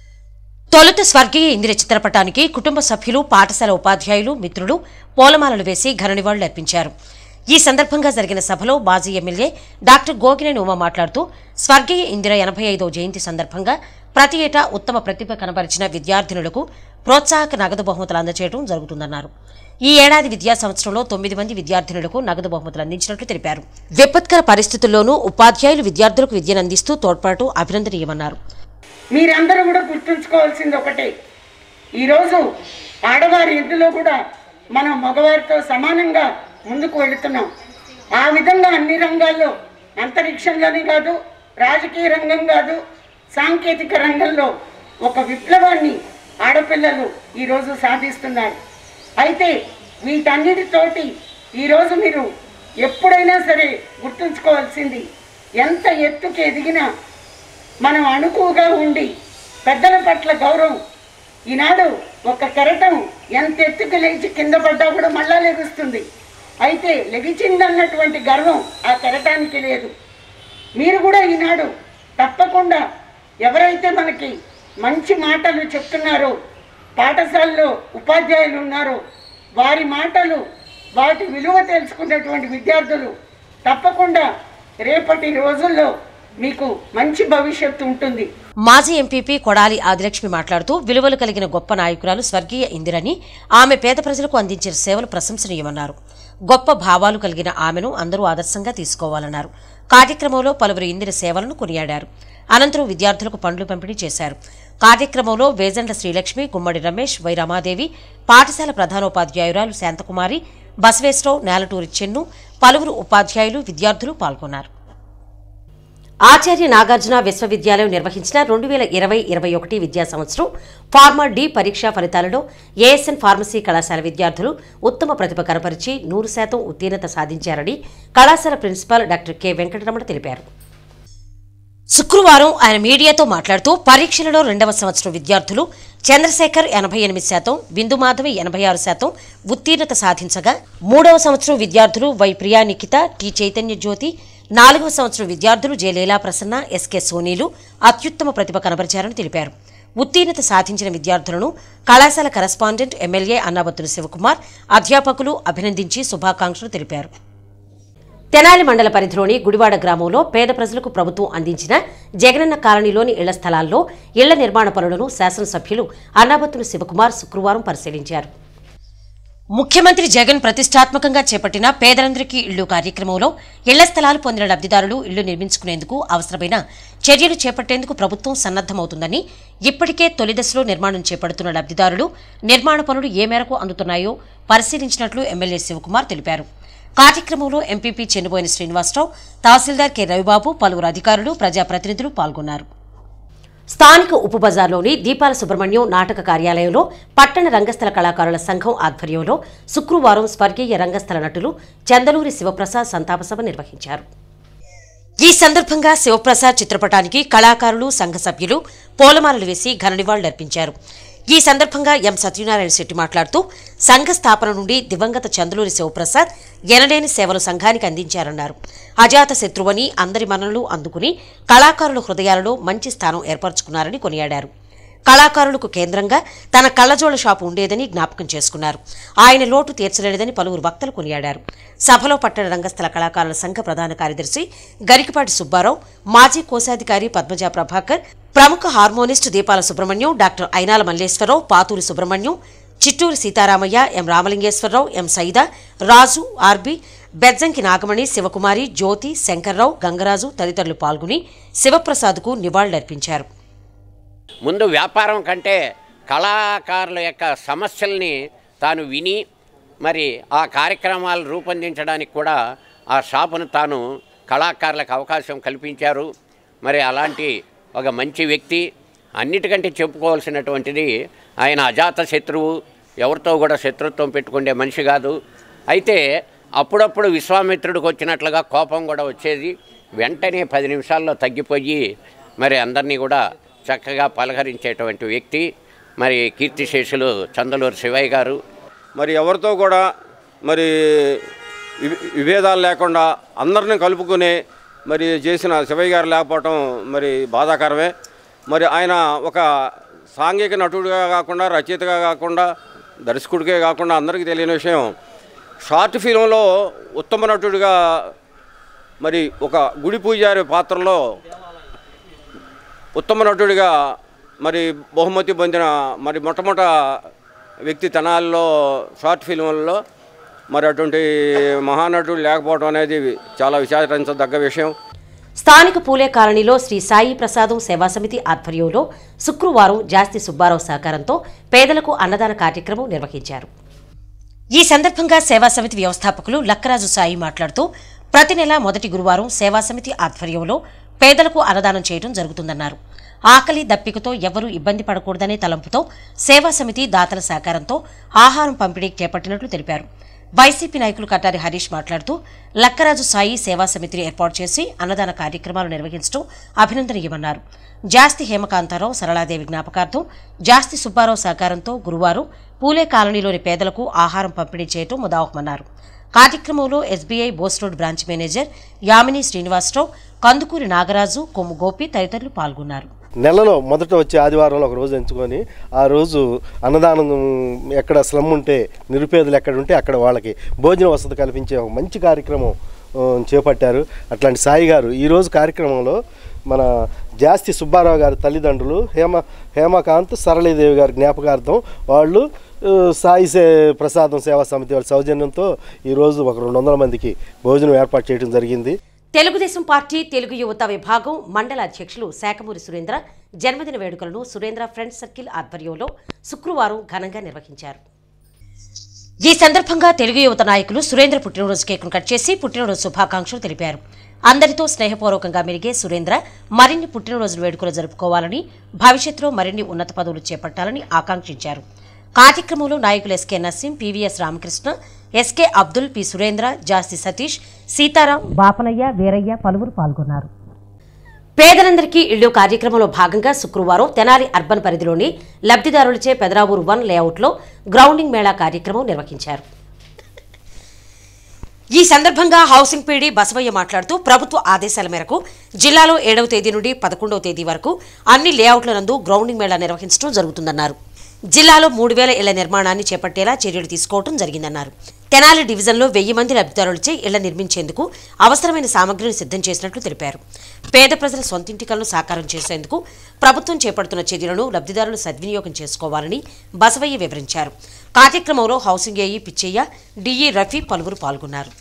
తొలుత స్వర్గీయ ఇందిర చిత్రపటానికి కుటుంబ సభ్యులు పాఠశాల ఉపాధ్యాయులు మిత్రులు పూలమాలలు వేసి ఘన నివాళులు అర్పించారు ఈ సందర్భంగా జరిగిన సభలో మాజీ ఎమ్మెల్యే డాక్టర్ గోగినేని ఉమా మాట్లాడుతూ స్వర్గీయ ఇందిర ఎనభై ఐదో జయంతి సందర్భంగా ప్రతి ఏటా ఉత్తమ ప్రతిభ కనబరిచిన విద్యార్థినులకు ప్రోత్సాహక నగదు బహుమతులు అందజేయడం జరుగుతుందన్నారు ఈ ఏడాది విద్యా సంవత్సరంలో తొమ్మిది మంది విద్యార్థినులకు నగదు బహుమతులు అందించినట్లు తెలిపారు విపత్కర పరిస్థితుల్లోనూ ఉపాధ్యాయులు విద్యార్థులకు విద్యను అందిస్తూ తోడ్పాటు అభినందనీయమన్నారు మీరందరూ కూడా గుర్తుంచుకోవాల్సింది ఒకటే ఈరోజు ఆడవారి ఇంటిలో కూడా మనం మగవారితో సమానంగా ముందుకు వెళుతున్నాం ఆ విధంగా అన్ని రంగాల్లో అంతరిక్షంలోనే కాదు రాజకీయ రంగం కాదు సాంకేతిక రంగంలో ఒక విప్లవాన్ని ఆడపిల్లలు ఈరోజు సాధిస్తున్నారు అయితే వీటన్నిటితోటి ఈరోజు మీరు ఎప్పుడైనా సరే గుర్తుంచుకోవాల్సింది ఎంత ఎత్తుకి ఎదిగినా మనం అణుకుగా ఉండి పెద్దల పట్ల గౌరవం ఈనాడు ఒక కెరటం ఎంత ఎత్తుకు లేచి కింద పడ్డా కూడా మళ్ళా లెగుస్తుంది అయితే లెగిచిందన్నటువంటి గర్వం ఆ కెరటానికి లేదు మీరు కూడా ఈనాడు తప్పకుండా ఎవరైతే మనకి మంచి మాటలు చెప్తున్నారో పాఠశాలలో ఉపాధ్యాయులు ఉన్నారో వారి మాటలు వాటి విలువ తెలుసుకున్నటువంటి విద్యార్థులు తప్పకుండా రేపటి రోజుల్లో మీకు మంచి భవిష్యత్తు ఉంటుంది మాజీ ఎంపీపీ కొడాలి ఆదిలక్ష్మి మాట్లాడుతూ విలువలు కలిగిన గొప్ప నాయకురాలు స్వర్గీయ ఇందిరని ఆమె పేద ప్రజలకు అందించిన సేవలు ప్రశంసనీయమన్నారు గొప్ప భావాలు కలిగిన ఆమెను అందరూ ఆదర్శంగా తీసుకోవాలన్నారు కార్యక్రమంలో పలువురు ఇందిర సేవలను కొనియాడారు అనంతరం విద్యార్థులకు పండ్లు పంపిణీ చేశారు కార్యక్రమంలో వేజండ్ల శ్రీలక్ష్మి గుమ్మడి రమేష్ వై రమాదేవి పాఠశాల ప్రధానోపాధ్యాయురాలు శాంతకుమారి బసవేశ్వరరావు నేలటూరి చెన్ను పలువురు ఉపాధ్యాయులు విద్యార్థులు పాల్గొన్నారు ఆచార్య నాగార్జున విశ్వవిద్యాలయం నిర్వహించిన రెండు వేల ఇరవై ఇరవై ఒకటి విద్యా సంవత్సరం ఫార్మా డి పరీక్షా ఫలితాలలో ఏఎస్ఎన్ ఫార్మసీ కళాశాల విద్యార్థులు ఉత్తమ ప్రతిభ కనపరిచి నూరు శాతం ఉత్తీర్ణత సాధించారని కళాశాల ప్రిన్సిపాల్ డాక్టర్ కె వెంకటరమణ తెలిపారు శుక్రవారం ఆయన మీడియాతో మాట్లాడుతూ పరీక్షలలో రెండవ సంవత్సరం విద్యార్థులు చంద్రశేఖర్ ఎనభై ఎనిమిది శాతం బిందుమాధవి ఎనభై ఆరు శాతం ఉత్తీర్ణత సాధించగా మూడవ సంవత్సరం విద్యార్థులు వై ప్రియా నిఖిత టి చైతన్య జ్యోతి నాలుగవ సంవత్సరం విద్యార్థులు జె లీలా ప్రసన్న ఎస్కే సోనీలు అత్యుత్తమ ప్రతిభ కనబరిచారని తెలిపారు ఉత్తీర్ణత సాధించిన విద్యార్థులను కళాశాల కరస్పాండెంట్ ఎమ్మెల్యే అన్నాబత్తుల శివకుమార్ అధ్యాపకులు అభినందించి శుభాకాంక్షలు తెలిపారు తెనాలి మండల పరిధిలోని గుడివాడ గ్రామంలో పేద ప్రజలకు ప్రభుత్వం అందించిన జగనన్న కాలనీలోని ఇళ్ల స్థలాల్లో ఇళ్ల నిర్మాణ పనులను శాసనసభ్యులు అన్నాబత్తుల శివకుమార్ శుక్రవారం పరిశీలించారు ముఖ్యమంత్రి జగన్ ప్రతిష్టాత్మకంగా చేపట్టిన పేదలందరికీ ఇళ్లు కార్యక్రమంలో ఇళ్ల స్థలాలు పొందిన లబ్ధిదారులు ఇళ్లు నిర్మించుకునేందుకు అవసరమైన చర్యలు చేపట్టేందుకు ప్రభుత్వం సన్నద్దమవుతుందని ఇప్పటికే తొలి దశలో నిర్మాణం చేపడుతున్న లబ్ధిదారులు నిర్మాణ పనులు ఏ మేరకు అందుతున్నాయో పరిశీలించినట్లు ఎమ్మెల్యే శివకుమార్ తెలిపారు కార్యక్రమంలో ఎంపీపీ చెన్నుబోయిన శ్రీనివాసరావు తహసీల్దార్ కె రవిబాబు పలువురు అధికారులు ప్రజాప్రతినిధులు పాల్గొన్నారు స్థానిక ఉప్పు బజార్లోని దీపాల సుబ్రహ్మణ్యం నాటక కార్యాలయంలో పట్టణ రంగస్థల కళాకారుల సంఘం ఆధ్వర్యంలో శుక్రవారం స్వర్గీయ రంగస్థల నటులు చందలూరి శివప్రసాద్ సంతాప సభ నిర్వహించారు ఈ సందర్భంగా శివప్రసాద్ చిత్రపటానికి కళాకారులు సంఘ సభ్యులు పూలమాలలు వేసి ఘన నివాళులర్పించారు ఈ సందర్భంగా ఎం సత్యనారాయణ శెట్టి మాట్లాడుతూ సంఘ స్థాపన నుండి దివంగత చంద్రూరి శివప్రసాద్ ఎనలేని సేవలు సంఘానికి అందించారన్నారు అజాత శత్రువని అందరి మన్ననలు అందుకుని కళాకారుల హృదయాలలో మంచి స్థానం ఏర్పరచుకున్నారని కొనియాడారు కళాకారులకు కేంద్రంగా తన కళ్ళజోళ్ల షాపు ఉండేదని జ్ఞాపకం చేసుకున్నారు ఆయన లోటు తీర్చలేనిదని పలువురు వక్తలు కొనియాడారు సభలో పట్టణ రంగస్థల కళాకారుల సంఘ ప్రధాన కార్యదర్శి గరికపాటి సుబ్బారావు మాజీ కోశాధికారి పద్మజ ప్రభాకర్ ప్రముఖ హార్మోనిస్ట్ దీపాల సుబ్రహ్మణ్యం డాక్టర్ ఐనాల మల్లేశ్వరరావు పాతూరి సుబ్రహ్మణ్యం చిట్టూరు సీతారామయ్య ఎం రామలింగేశ్వరరావు ఎం సైదా రాజు ఆర్బి బెజ్జంకి నాగమణి శివకుమారి జ్యోతి శంకర్రావు గంగరాజు తదితరులు పాల్గొని శివప్రసాద్కు నివాళులర్పించారు ముందు వ్యాపారం కంటే కళాకారుల యొక్క సమస్యల్ని తాను విని మరి ఆ కార్యక్రమాలు రూపొందించడానికి కూడా ఆ షాపును తాను కళాకారులకు అవకాశం కల్పించారు మరి అలాంటి ఒక మంచి వ్యక్తి అన్నిటికంటే చెప్పుకోవాల్సినటువంటిది ఆయన అజాత శత్రువు ఎవరితో కూడా శత్రుత్వం పెట్టుకునే మనిషి కాదు అయితే అప్పుడప్పుడు విశ్వామిత్రుడికి వచ్చినట్లుగా కోపం కూడా వచ్చేది వెంటనే పది నిమిషాల్లో తగ్గిపోయి మరి అందరినీ కూడా చక్కగా పలకరించేటువంటి వ్యక్తి మరి కీర్తిశేషులు చందలూరు శివయ్య గారు మరి ఎవరితో కూడా మరి వి- విభేదాలు లేకుండా అందరిని కలుపుకుని మరి చేసిన శివయ్య గారు లేకపోవటం మరి బాధాకరమే మరి ఆయన ఒక సాంఘిక నటుడిగా కాకుండా రచయితగా కాకుండా దర్శకుడికే కాకుండా అందరికీ తెలియని విషయం షార్ట్ ఫిల్మ్లో ఉత్తమ నటుడిగా మరి ఒక గుడి పూజారి పాత్రలో ఉత్తమ నటుడిగా మరి బహుమతి పొందిన మరి మొట్టమొదట వ్యక్తి తెనాల్లో షార్ట్ ఫిల్ములలో మరి అటువంటి మహానటుడు లేకపోవడం అనేది చాలా విచారించదగ్గ విషయం స్థానిక పూలే కాలనీలో శ్రీ సాయి ప్రసాదం సేవా సమితి ఆధ్వర్యంలో శుక్రవారం జాస్తి సుబ్బారావు సహకారంతో పేదలకు అన్నదాన కార్యక్రమం నిర్వహించారు ఈ సందర్భంగా సేవా సమితి వ్యవస్థాపకులు లక్కరాజు సాయి మాట్లాడుతూ ప్రతి నెల మొదటి గురువారం సేవా సమితి ఆధ్వర్యంలో పేదలకు అన్నదానం చేయడం జరుగుతుందన్నారు ఆకలి దప్పికతో ఎవరూ ఇబ్బంది పడకూడదనే తలంపుతో సేవా సమితి దాతల సహకారంతో ఆహారం పంపిణీ చేపట్టినట్లు తెలిపారు వైసీపీ నాయకులు కటారి హరీష్ మాట్లాడుతూ లక్కరాజు సాయి సేవా సమితిని ఏర్పాటు చేసి అన్నదాన కార్యక్రమాలు నిర్వహించడం అభినందనీయమన్నారు జాస్తి హేమకాంతారావు సరళాదేవి జ్ఞాపకార్థం జాస్తి సుబ్బారావు సహకారంతో గురువారం పూలే కాలనీలోని పేదలకు ఆహారం పంపిణీ చేయటం ముదావహమన్నారు కార్యక్రమంలో SBI Bose road branch manager Yamini Srinivasa Rao Kandukuri Nagaraju Kommu Gopi తదితరులు పాల్గొన్నారు నెలలో మొదట వచ్చే ఆదివారంలో ఒక రోజు ఎంచుకొని ఆ రోజు అన్నదానం ఎక్కడ స్లమ్ ఉంటే నిరుపేదలు ఎక్కడ ఉంటే అక్కడ వాళ్ళకి భోజన వసతి కల్పించే ఒక మంచి కార్యక్రమం ఆ, చేపట్టారు అట్లాంటి సాయి గారు ఈరోజు కార్యక్రమంలో మన జాస్తి సుబ్బారావు గారి తల్లిదండ్రులు హేమ హేమకాంత్ సరళీదేవి గారి జ్ఞాపకార్థం వాళ్ళు ఆ, సాయి సే ప్రసాదం సేవా సమితి వాళ్ళ సౌజన్యంతో ఈరోజు ఒక రెండు వందల మందికి భోజనం ఏర్పాటు చేయడం జరిగింది తెలుగుదేశం పార్టీ తెలుగు యువత విభాగం మండల అధ్యక్షులు శాఖమూరి సురేంద్ర జన్మదిన వేడుకలను సురేంద్ర ఫ్రెండ్స్ సర్కిల్ ఆధ్వర్యంలో శుక్రవారం ఘనంగా నిర్వహించారు ఈ సందర్భంగా తెలుగు యువత నాయకులు సురేంద్ర పుట్టినరోజు కేకును కట్ చేసి పుట్టినరోజు శుభాకాంక్షలు తెలిపారు అందరితో స్నేహపూర్వకంగా మెలిగే సురేంద్ర మరిన్ని పుట్టినరోజు వేడుకలు జరుపుకోవాలని భవిష్యత్తులో మరిన్ని ఉన్నత పదవులు చేపట్టాలని ఆకాంక్షించారు కార్యక్రమంలో నాయకులు SK Naseem PVS Ramakrishna SK Abdul P Surendra Jasthi Satish Sitaram Bapalayya Veerayya పలువురు పాల్గొన్నారు పేదలందరికీ ఇళ్లు కార్యక్రమంలో భాగంగా శుక్రవారం తెనాలి అర్బన్ పరిధిలోని లబ్ధిదారులచే పెదరావూరు వన్ లేఅవుట్లో గ్రౌండింగ్ మేళా కార్యక్రమం నిర్వహించారు ఈ సందర్భంగా హౌసింగ్ పీడీ బసవయ్య మాట్లాడుతూ ప్రభుత్వ ఆదేశాల మేరకు జిల్లాలో ఏడవ తేదీ నుండి పదకొండవ తేదీ వరకు అన్ని లేఅవుట్ల నందు గ్రౌండింగ్ మేళా నిర్వహించడం జరుగుతుందన్నారు జిల్లాలో మూడు వేల ఇళ్ల నిర్మాణాన్ని చేపట్టేలా చర్యలు తీసుకోవడం జరిగిందన్నారు తెనాలి డివిజన్లో వెయ్యి మంది లబ్ధిదారులచే ఇళ్ల నిర్మించేందుకు అవసరమైన సామగ్రిని సిద్ధం చేసినట్లు తెలిపారు పేద ప్రజల సొంతింటి కలను సాకారం చేసేందుకు ప్రభుత్వం చేపడుతున్న చర్యలను లబ్ధిదారులు సద్వినియోగం చేసుకోవాలని బసవయ్య వివరించారు కార్యక్రమంలో housing AE Pichchayya DE Rafi పలువురు పాల్గొన్నారు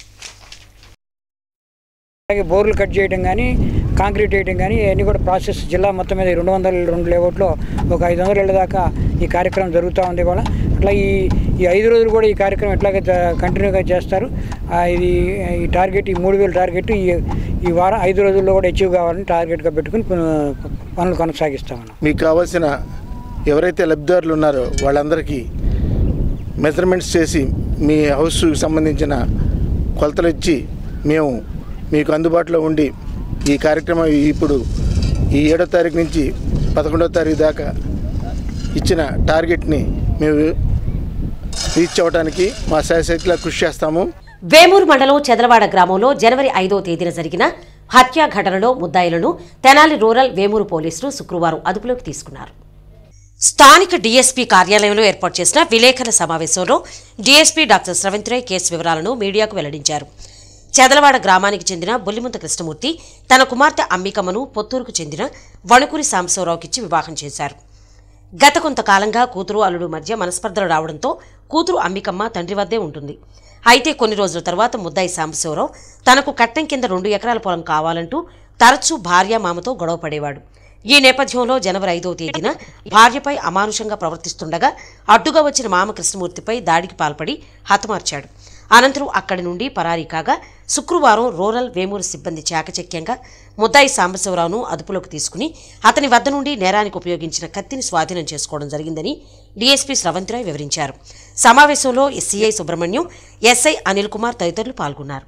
అలాగే బోర్లు కట్ చేయడం కానీ కాంక్రీట్ వేయడం కానీ ఇవన్నీ కూడా ప్రాసెస్ జిల్లా మొత్తం మీద రెండు వందల రెండు లేఅవుట్లో ఒక ఐదు వందల ఏళ్ళ దాకా ఈ కార్యక్రమం జరుగుతూ ఉంది కూడా అట్లా ఈ ఈ ఐదు రోజులు కూడా ఈ కార్యక్రమం ఎట్లాగే కంటిన్యూగా చేస్తారు ఆ, ఇది ఈ టార్గెట్ ఈ మూడు వేల టార్గెట్ ఈ ఈ వారం ఐదు రోజుల్లో కూడా అచీవ్ కావాలని టార్గెట్గా పెట్టుకుని పను- పనులు కొనసాగిస్తామన్నాం మీకు కావాల్సిన ఎవరైతే లబ్ధిదారులు ఉన్నారో వాళ్ళందరికీ మెజర్మెంట్స్ చేసి మీ హౌస్కి సంబంధించిన కొలతలు ఇచ్చి మేము మీకు అందుబాటులో ఉండి ఈ కార్యక్రమం ఇప్పుడు ఈ ఏడో తారీఖు నుంచి పదకొండో తారీఖు దాకా ఇచ్చిన టార్గెట్ని మేము రీచ్ అవ్వడానికి మా శాయశక్తిలా కృషి చేస్తాము వేమూరు మండలం చెదలవాడ గ్రామంలో జనవరి ఐదో తేదీన జరిగిన హత్యా ఘటనలో ముద్దాయిలను తెనాలి రూరల్ వేమూరు పోలీసులు శుక్రవారం అదుపులోకి తీసుకున్నారు స్థానిక డీఎస్పీ కార్యాలయంలో ఏర్పాటు చేసిన విలేకరుల సమావేశంలో DSP doctor Sravanth Rai case వివరాలను మీడియాకు వెల్లడించారు చెదలవాడ గ్రామానికి చెందిన బుల్లిముంత కృష్ణమూర్తి తన కుమార్తె అంబికమ్మను పొత్తూరుకు చెందిన వణుకూరి సాంబశివరావుకిచ్చి వివాహం చేశారు గత కొంతకాలంగా కూతురు అల్లుడు మధ్య మనస్పర్ధలు రావడంతో కూతురు అంబికమ్మ తండ్రి వద్దే ఉంటుంది అయితే కొన్ని రోజుల తర్వాత ముద్దాయి సాంబశివరావు తనకు కట్టం కింద రెండు ఎకరాల పొలం కావాలంటూ తరచూ భార్య మామతో గొడవ పడేవాడు ఈ నేపథ్యంలో జనవరి ఐదవ తేదీన భార్యపై అమానుషంగా ప్రవర్తిస్తుండగా అడ్డుగా వచ్చిన మామ కృష్ణమూర్తిపై దాడికి పాల్పడి హతమార్చాడు అనంతరం అక్కడి నుండి పరారీ కాగా శుక్రవారం రూరల్ వేమూరు సిబ్బంది చాకచక్యంగా ముద్దాయి సాంబశివరావును అదుపులోకి తీసుకుని అతని వద్ద నుండి నేరానికి ఉపయోగించిన కత్తిని స్వాధీనం చేసుకోవడం జరిగిందని డీఎస్పీ స్రవంతిరాయ్ వివరించారు సమావేశంలో ఎస్సీఐ సుబ్రహ్మణ్యం ఎస్ఐ అనిల్ కుమార్ తదితరులు పాల్గొన్నారు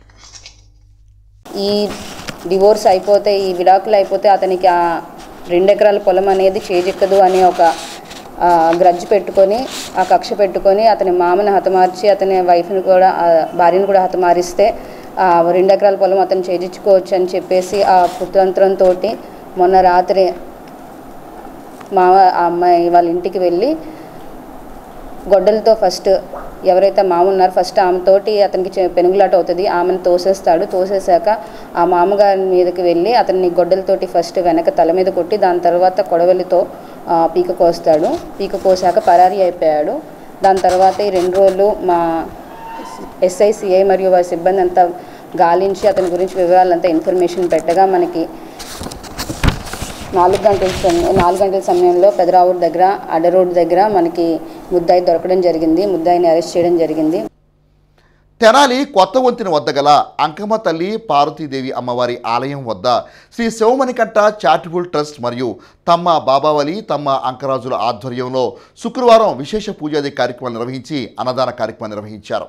ఈ డివోర్స్ అయిపోతే ఈ విడాకులు అయిపోతే అతనికి ఆ రెండు ఎకరాల పొలం అనేది చేజిక్కదు అనే ఒక ఆ, గ్రడ్జ్ పెట్టుకొని ఆ కక్ష పెట్టుకొని అతని మామని హతమార్చి అతని వైఫ్ని కూడా ఆ భార్యను కూడా హతమారిస్తే ఆ రెండు ఎకరాల పొలం అతను చేజించుకోవచ్చు అని చెప్పేసి ఆ కుతంత్రంతో మొన్న రాత్రి మామ ఆ అమ్మాయి వాళ్ళ ఇంటికి వెళ్ళి గొడ్డలతో ఫస్ట్ ఎవరైతే మామ ఉన్నారో ఫస్ట్ ఆమెతోటి అతనికి చె- పెనుగులాట అవుతుంది ఆమెను తోసేస్తాడు తోసేశాక ఆ మామగారి మీదకి వెళ్ళి అతన్ని గొడ్డలతోటి ఫస్ట్ వెనక తల మీద కొట్టి దాని తర్వాత కొడవలితో ఆ, పీక కోస్తాడు పీక కోసాక పరారీ అయిపోయాడు దాని తర్వాత ఈ రెండు రోజులు మా ఎస్ఐ సిఐ మరియు వారి సిబ్బంది అంతా గాలించి అతని గురించి వివరాలంతా ఇన్ఫర్మేషన్ పెట్టగా మనకి నాలుగు గంటల సమయం నాలుగు గంటల సమయంలో పెదరావూరు దగ్గర అడ్డ రోడ్ దగ్గర మనకి ముద్దాయి దొరకడం జరిగింది ముద్దాయిని అరెస్ట్ చేయడం జరిగింది తెనాలి కొత్త వంతెన వద్ద గల అంకమ్మ తల్లి పార్వతీదేవి అమ్మవారి ఆలయం వద్ద శ్రీ శివమణికంఠ చారిటబుల్ ట్రస్ట్ మరియు తమ్మ బాబావలి తమ్మ అంకరాజుల ఆధ్వర్యంలో శుక్రవారం విశేష పూజాది కార్యక్రమాలు నిర్వహించి అన్నదాన కార్యక్రమం నిర్వహించారు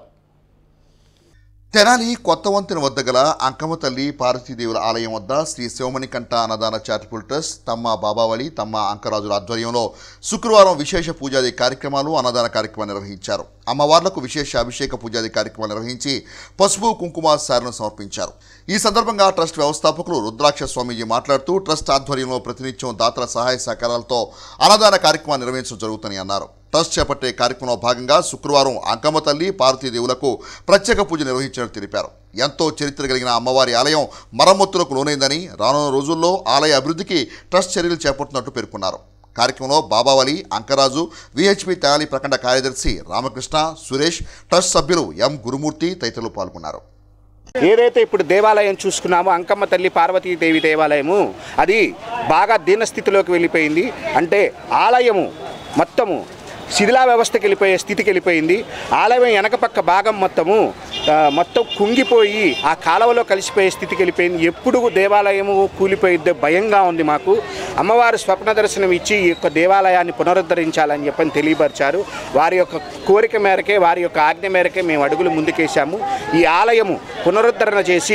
తెనాలి కొత్త వంతెన వద్ద గల అంకమ్మ తల్లి పార్వతీదేవుల ఆలయం వద్ద శ్రీ శివమణికంఠ అన్నదాన చారిటబుల్ ట్రస్ట్ తమ్మ బాబావళి తమ్మ అంకరాజుల ఆధ్వర్యంలో శుక్రవారం విశేష పూజాది కార్యక్రమాలు అన్నదాన కార్యక్రమం నిర్వహించారు అమ్మవార్లకు విశేష అభిషేక పూజాది కార్యక్రమాలు నిర్వహించి పసుపు కుంకుమ సారను సమర్పించారు ఈ సందర్భంగా ట్రస్ట్ వ్యవస్థాపకులు రుద్రాక్ష స్వామీజీ మాట్లాడుతూ ట్రస్ట్ ఆధ్వర్యంలో ప్రతినిత్యం దాతల సహాయ సహకారాలతో అన్నదాన కార్యక్రమాన్ని నిర్వహించడం జరుగుతుందని అన్నారు ట్రస్ట్ చేపట్టే కార్యక్రమంలో భాగంగా శుక్రవారం అంకమ్మ తల్లి పార్వతీదేవులకు ప్రత్యేక పూజ నిర్వహించినట్టు తెలిపారు ఎంతో చరిత్ర కలిగిన అమ్మవారి ఆలయం మరమ్మతులకు లోనైందని రానున్న రోజుల్లో ఆలయ అభివృద్ధికి ట్రస్ట్ చర్యలు చేపడుతున్నట్టు పేర్కొన్నారు కార్యక్రమంలో బాబావలి అంకరాజు విహెచ్పి తెనాలి ప్రఖండ కార్యదర్శి రామకృష్ణ సురేష్ ట్రస్ట్ సభ్యులు ఎం గురుమూర్తి తదితరులు పాల్గొన్నారు ఏదైతే ఇప్పుడు దేవాలయం చూసుకున్నామో అంకమ్మ తల్లి పార్వతీదేవి దేవాలయము అది బాగా దీనస్థితిలోకి వెళ్ళిపోయింది అంటే ఆలయము మొత్తము శిథిలా వ్యవస్థకి వెళ్ళిపోయే స్థితికి వెళ్ళిపోయింది ఆలయం వెనక పక్క భాగం మొత్తము ఆ, మొత్తం కుంగిపోయి ఆ కాలువలో కలిసిపోయే స్థితికి వెళ్ళిపోయింది ఎప్పుడు దేవాలయము కూలిపోయిద్దో భయంగా ఉంది మాకు అమ్మవారు స్వప్న దర్శనం ఇచ్చి ఈ యొక్క దేవాలయాన్ని పునరుద్ధరించాలని చెప్పని తెలియపరిచారు వారి యొక్క కోరిక మేరకే వారి యొక్క ఆజ్ఞ మేరకే మేము అడుగులు ముందుకేశాము ఈ ఆలయము పునరుద్ధరణ చేసి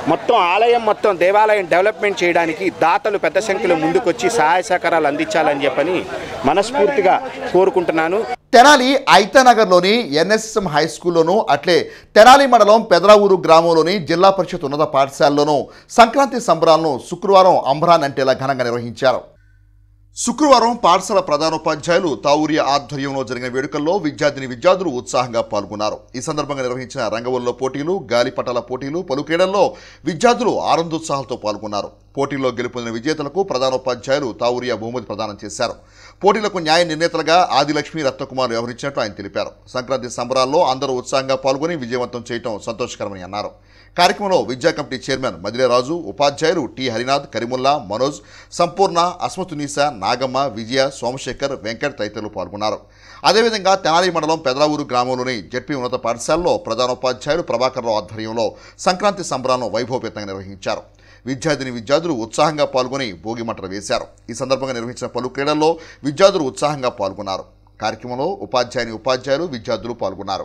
మొత్తం ఆలయం మొత్తం దేవాలయం డెవలప్మెంట్ చేయడానికి దాతలు పెద్ద సంఖ్యలో ముందుకొచ్చి సహాయ సహకారాలు అందించాలని చెప్పని మనస్ఫూర్తిగా కోరుకుంటున్నాను తెనాలి ఐతానగర్లోని ఎన్ఎస్ఎం హై స్కూల్లోనూ అట్లే తెనాలి మండలం పెదరావూరు గ్రామంలోని జిల్లా పరిషత్ ఉన్నత పాఠశాలలోనూ సంక్రాంతి సంబరాలను శుక్రవారం అంబరాన్ అంటేలా ఘనంగా నిర్వహించారు శుక్రవారం పాఠశాల ప్రధానోపాధ్యాయులు తావూరియా ఆధ్వర్యంలో జరిగిన వేడుకల్లో విద్యార్థిని విద్యార్థులు ఉత్సాహంగా పాల్గొన్నారు ఈ సందర్భంగా నిర్వహించిన రంగవల్లో పోటీలు గాలిపటాల పోటీలు పలు క్రీడల్లో విద్యార్థులు ఆనందోత్సాహాలతో పాల్గొన్నారు పోటీల్లో గెలుపొందిన విజేతలకు ప్రధానోపాధ్యాయులు తావూరియా బహుమతి ప్రదానం చేశారు పోటీలకు న్యాయ నిర్ణేతలుగా ఆదిలక్ష్మి రత్నకుమార్ వ్యవహరించినట్టు ఆయన తెలిపారు సంక్రాంతి సంబరాల్లో అందరూ ఉత్సాహంగా పాల్గొని విజయవంతం చేయడం సంతోషకరమని అన్నారు కార్యక్రమంలో విద్యా కమిటీ చైర్మన్ మదిలేరాజు ఉపాధ్యాయులు టి హరినాథ్ కరిముల్లా మనోజ్ సంపూర్ణ అస్మతునీసా నాగమ్మ విజయ సోమశేఖర్ వెంకట్ తదితరులు పాల్గొన్నారు అదేవిధంగా తెనాలి మండలం పెదరావూరు గ్రామంలోని జడ్పీ ఉన్నత పాఠశాలలో ప్రధానోపాధ్యాయులు ప్రభాకర్రావు ఆధ్వర్యంలో సంక్రాంతి సంబరాలను వైభవపేతంగా నిర్వహించారు విద్యార్థిని విద్యార్థులు ఉత్సాహంగా పాల్గొని భోగి మంటలు వేశారు ఈ సందర్భంగా నిర్వహించిన పలు క్రీడల్లో విద్యార్థులు ఉత్సాహంగా పాల్గొన్నారు కార్యక్రమంలో ఉపాధ్యాయుని ఉపాధ్యాయులు విద్యార్థులు పాల్గొన్నారు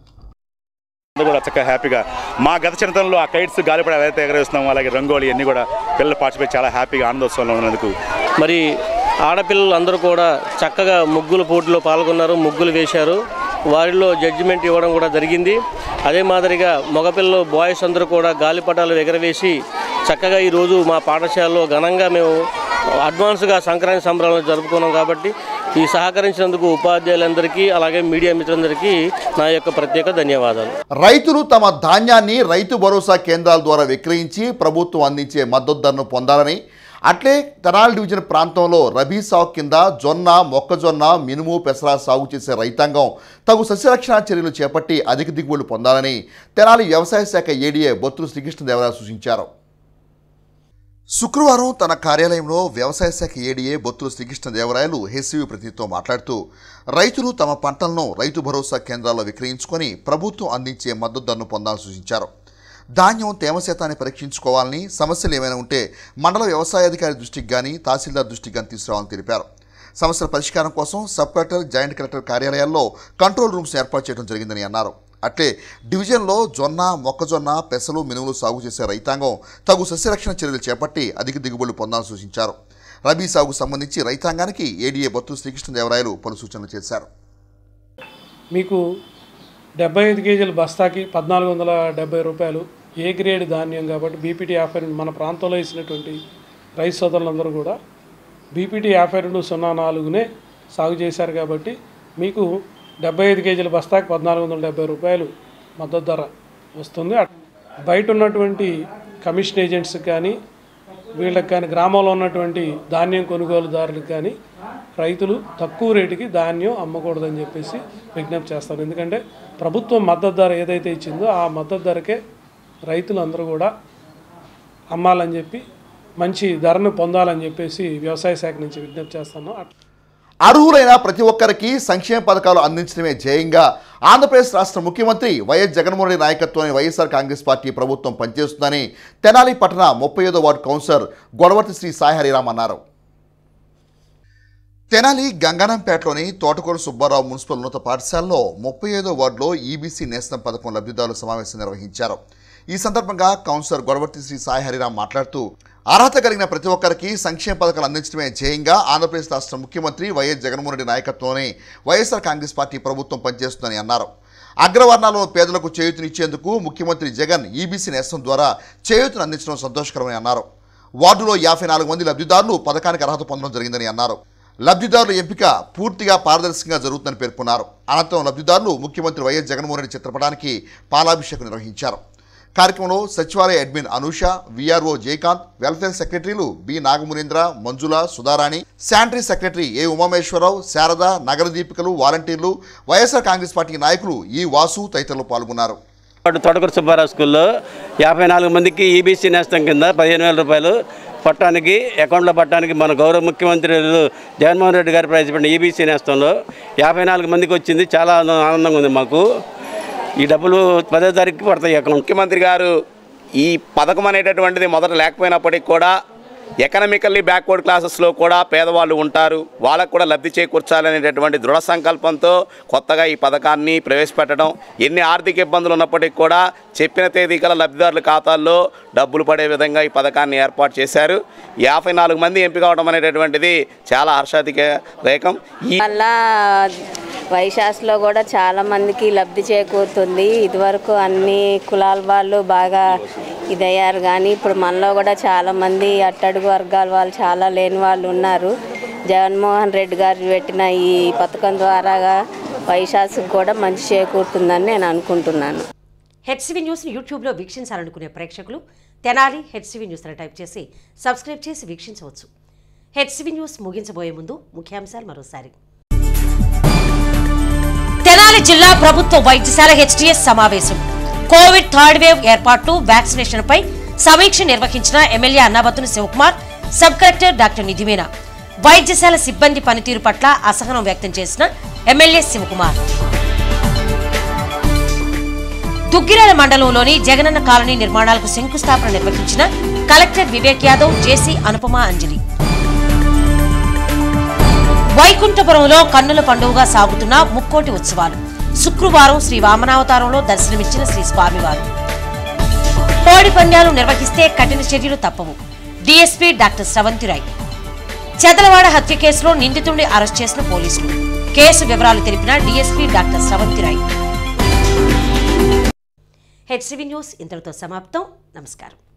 అందరూ కూడా చక్కగా హ్యాపీగా మా గత చిన్నతనంలో ఆ కైట్స్ గాలిపడ ఏదైతే ఎగరేస్తున్నామో అలాగే రంగోలి అన్నీ కూడా పిల్లలు పార్టిసిపేట్ చాలా హ్యాపీగా ఆనందోత్సవంలో ఉన్నందుకు మరి ఆడపిల్లలు అందరూ కూడా చక్కగా ముగ్గుల పోటీలో పాల్గొన్నారు ముగ్గులు వేశారు వారిలో జడ్జిమెంట్ ఇవ్వడం కూడా జరిగింది అదే మాదిరిగా మగపిల్లలు బాయ్స్ అందరూ కూడా గాలిపటాలు ఎగరవేసి చక్కగా ఈరోజు మా పాఠశాలలో ఘనంగా మేము అడ్వాన్స్గా సంక్రాంతి సంబరాలను జరుపుకున్నాం కాబట్టి ఈ సహకరించినందుకు ఉపాధ్యాయులందరికీ అలాగే మీడియా మిత్రులందరికీ నా యొక్క ప్రత్యేక ధన్యవాదాలు రైతులు తమ ధాన్యాన్ని రైతు భరోసా కేంద్రాల ద్వారా విక్రయించి ప్రభుత్వం అందించే మద్దతు ధరను పొందాలని అట్లే తెనాలి డివిజన్ ప్రాంతంలో రబీ సాగు కింద జొన్న మొక్కజొన్న మినుము పెసర సాగు చేసే రైతాంగం తగు సస్యరక్షణ చర్యలు చేపట్టి అధిక దిగుబడులు పొందాలని తెనాలి వ్యవసాయ శాఖ ఏడీఏ బొత్తులు శ్రీకృష్ణదేవరాయ సూచించారు శుక్రవారం తన కార్యాలయంలో వ్యవసాయ శాఖ ఏడీఏ బొత్తుల శ్రీకృష్ణదేవరాయలు హెచ్సివి ప్రతినిధితో మాట్లాడుతూ రైతులు తమ పంటలను రైతు భరోసా కేంద్రాల్లో విక్రయించుకొని ప్రభుత్వం అందించే మద్దతు ధరను పొందాలని సూచించారు ధాన్యం తేమ శాతాన్ని పరీక్షించుకోవాలని సమస్యలు ఏమైనా ఉంటే మండల వ్యవసాయాధికారి దృష్టికి కానీ తహసీల్దార్ దృష్టికి కానీ తీసుకురావాలని తెలిపారు సమస్యల పరిష్కారం కోసం సబ్ కలెక్టర్ జాయింట్ కలెక్టర్ కార్యాలయాల్లో కంట్రోల్ రూమ్స్ ఏర్పాటు చేయడం జరిగిందని అన్నారు అట్లే డివిజన్లో జొన్న మొక్కజొన్న పెసలు మినుములు సాగు చేసే రైతాంగం తగు సస్యరక్షణ చర్యలు చేపట్టి అధిక దిగుబడులు పొందాలని సూచించారు రబీ సాగు సంబంధించి రైతాంగానికి ఏడీఏ బత్తు శ్రీకృష్ణదేవరాయలు పలు సూచనలు చేశారు మీకు డెబ్బై ఐదు కేజీల బస్తాకి పద్నాలుగు వందల డెబ్బై రూపాయలు ఏ గ్రేడ్ ధాన్యం కాబట్టి బీపీటీ యాభై రెండు మన ప్రాంతంలో వేసినటువంటి రైతు సోదరులందరూ కూడా బీపీటీ యాభై రెండు సున్నా నాలుగునే సాగు చేశారు కాబట్టి మీకు డెబ్బై ఐదు కేజీల బస్తాకి పద్నాలుగు వందల డెబ్బై రూపాయలు మద్దతు ధర వస్తుంది అట్- బయట ఉన్నటువంటి కమిషన్ ఏజెంట్స్కి కానీ వీళ్ళకి కానీ గ్రామంలో ఉన్నటువంటి ధాన్యం కొనుగోలుదారులకు కానీ రైతులు తక్కువ రేటుకి ధాన్యం అమ్మకూడదని చెప్పేసి విజ్ఞప్తి చేస్తారు ఎందుకంటే ప్రభుత్వం మద్దతు ధర ఏదైతే ఇచ్చిందో ఆ మద్దతు ధరకే రైతులు అందరూ కూడా అమ్మాలని చెప్పి మంచి ధరను పొందాలని చెప్పేసి వ్యవసాయ శాఖ నుంచి విజ్ఞప్తి చేస్తున్నాం అట్- అర్హులైన ప్రతి ఒక్కరికి సంక్షేమ పథకాలు అందించడమే ధ్యేయంగా ఆంధ్రప్రదేశ్ రాష్ట్ర ముఖ్యమంత్రి వైఎస్ జగన్మోహన్ రెడ్డి నాయకత్వంలోని వైఎస్ఆర్ కాంగ్రెస్ పార్టీ ప్రభుత్వం పనిచేస్తుందని తెనాలి పట్టణ ముప్పై ఐదో వార్డు కౌన్సిలర్ గొడవర్తి శ్రీ సాయి హరిరామ్ అన్నారు తెనాలి గంగానంపేటలోని తోటకూర సుబ్బారావు మున్సిపల్ ఉన్నత పాఠశాలలో ముప్పై ఐదో వార్డులో ఈబీసీ నేస్తం పథకం లబ్ధిదారుల సమావేశం నిర్వహించారు ఈ సందర్భంగా కౌన్సిలర్ గొడవర్తి శ్రీ సాయి హరిరామ్ మాట్లాడుతూ అర్హత కలిగిన ప్రతి ఒక్కరికి సంక్షేమ పథకాలు అందించడమే ధ్యేయంగా ఆంధ్రప్రదేశ్ రాష్ట్ర ముఖ్యమంత్రి వైఎస్ జగన్మోహన్ రెడ్డి నాయకత్వంలోని వైఎస్ఆర్ కాంగ్రెస్ పార్టీ ప్రభుత్వం పనిచేస్తుందని అన్నారు అగ్రవర్ణాల్లో పేదలకు చేయూతనిచ్చేందుకు ముఖ్యమంత్రి జగన్ ఈబీసీ నేస్తం ద్వారా చేయూతను అందించడం సంతోషకరమని అన్నారు వార్డులో యాభై నాలుగు మంది లబ్ధిదారులు పథకానికి అర్హత పొందడం జరిగిందని అన్నారు లబ్ధిదారుల ఎంపిక పూర్తిగా పారదర్శకంగా జరుగుతుందని పేర్కొన్నారు అనంతరం లబ్ధిదారులు ముఖ్యమంత్రి వైఎస్ జగన్మోహన్ రెడ్డి చిత్రపటానికి పాలాభిషేకం నిర్వహించారు కార్యక్రమంలో సచివాలయ admin Anusha VRO Jayakanth welfare సెక్రటరీలు B Nagamunendra Manjula Sudharani sanitary secretary A Umameswara Rao Sharada నగర దీపికలు వాలంటీర్లు వైఎస్ఆర్ కాంగ్రెస్ పార్టీ నాయకులు ఈ వాసు తదితరులు పాల్గొన్నారు వాడు తోటకూర సుబ్బారావు స్కూల్లో యాభై నాలుగు మందికి ఈబీసీ నేస్తం కింద పదిహేను వేల రూపాయలు పట్టానికి అకౌంట్లో పట్టానికి మన గౌరవ ముఖ్యమంత్రి జగన్మోహన్ రెడ్డి గారు ప్రవేశపెట్టిన ఈబీసీ నేస్తంలో యాభై నాలుగు మందికి వచ్చింది చాలా ఆనందం- ఆనందంగా ఉంది మాకు ఈ డబ్బులు పదో తారీఖుకి పడతాయి అకౌంట్ ముఖ్యమంత్రి గారు ఈ పథకం అనేటటువంటిది మొదట లేకపోయినప్పటికీ కూడా ఎకనామికల్లీ బ్యాక్వర్డ్ క్లాసెస్లో కూడా పేదవాళ్ళు ఉంటారు వాళ్ళకు కూడా లబ్ధి చేకూర్చాలనేటటువంటి దృఢ సంకల్పంతో కొత్తగా ఈ పథకాన్ని ప్రవేశపెట్టడం ఎన్ని ఆర్థిక ఇబ్బందులు ఉన్నప్పటికీ కూడా చెప్పిన తేదీ కల లబ్ధిదారుల ఖాతాల్లో డబ్బులు పడే విధంగా ఈ పథకాన్ని ఏర్పాటు చేశారు యాభై నాలుగు మంది ఎంపిక అవడం అనేటటువంటిది చాలా హర్షాధిక రేఖం ఈ వల్ల వైశాస్లో కూడా చాలా మందికి లబ్ధి చేకూరుతుంది ఇదివరకు అన్ని కులాల వాళ్ళు బాగా ఇదయ్యారు కానీ ఇప్పుడు మనలో కూడా చాలా మంది అట్టడుగు వర్గాల వాళ్ళు చాలా లేని వాళ్ళు ఉన్నారు జగన్మోహన్ రెడ్డి గారు పెట్టిన ఈ పథకం ద్వారా వైశాస్కి కూడా మంచి చేకూరుతుందని నేను అనుకుంటున్నాను హెచ్సివి న్యూస్ని యూట్యూబ్లో వీక్షించాలనుకునే ప్రేక్షకులు తెనాలి హెచ్సివి న్యూస్ అని టైప్ చేసి సబ్స్క్రైబ్ చేసి వీక్షించవచ్చు హెచ్సివి న్యూస్ ముగించబోయే ముందు ముఖ్యాంశాలు మరోసారి తెనాలి జిల్లా ప్రభుత్వ వైద్యశాల హెచ్డిఎస్ సమావేశం కోవిడ్ థర్డ్ వేవ్ ఏర్పాట్లు వ్యాక్సినేషన్ పై సమీక్ష నిర్వహించిన MLA Annabattuni Sivakumar sub collector doctor Nidhi Meena వైద్యశాల సిబ్బంది పనితీరు పట్ల అసహనం వ్యక్తం చేసిన ఎమ్మెల్యే శివకుమార్ దుగ్గిరాల మండలంలోని జగనన్న కాలనీ నిర్మాణాలకు శంకుస్థాపన నిర్వహించిన కలెక్టర్ వివేక్ యాదవ్ జేసీ అనుపమ అంజలి వైకుంఠపురంలో కన్నుల పండుగగా సాగుతున్న ముక్కోటి ఉత్సవాలు శుక్రవారం శ్రీ వామనావతారంలో దర్శనమిచ్చిన శ్రీ స్వామివారు కోడి పంద్యాలు నిర్వహిస్తే కఠిన చర్యలు తప్పవు డీఎస్పీ డాక్టర్ స్రవంతిరాయ్ చెదలవాడ హత్య కేసులో నిందితుడిని అరెస్ట్ చేసిన పోలీసులు కేసు వివరాలు తెలిపిన DSP doctor Sravanthi Rai HCV news ఇంతటితో సమాప్తం నమస్కారం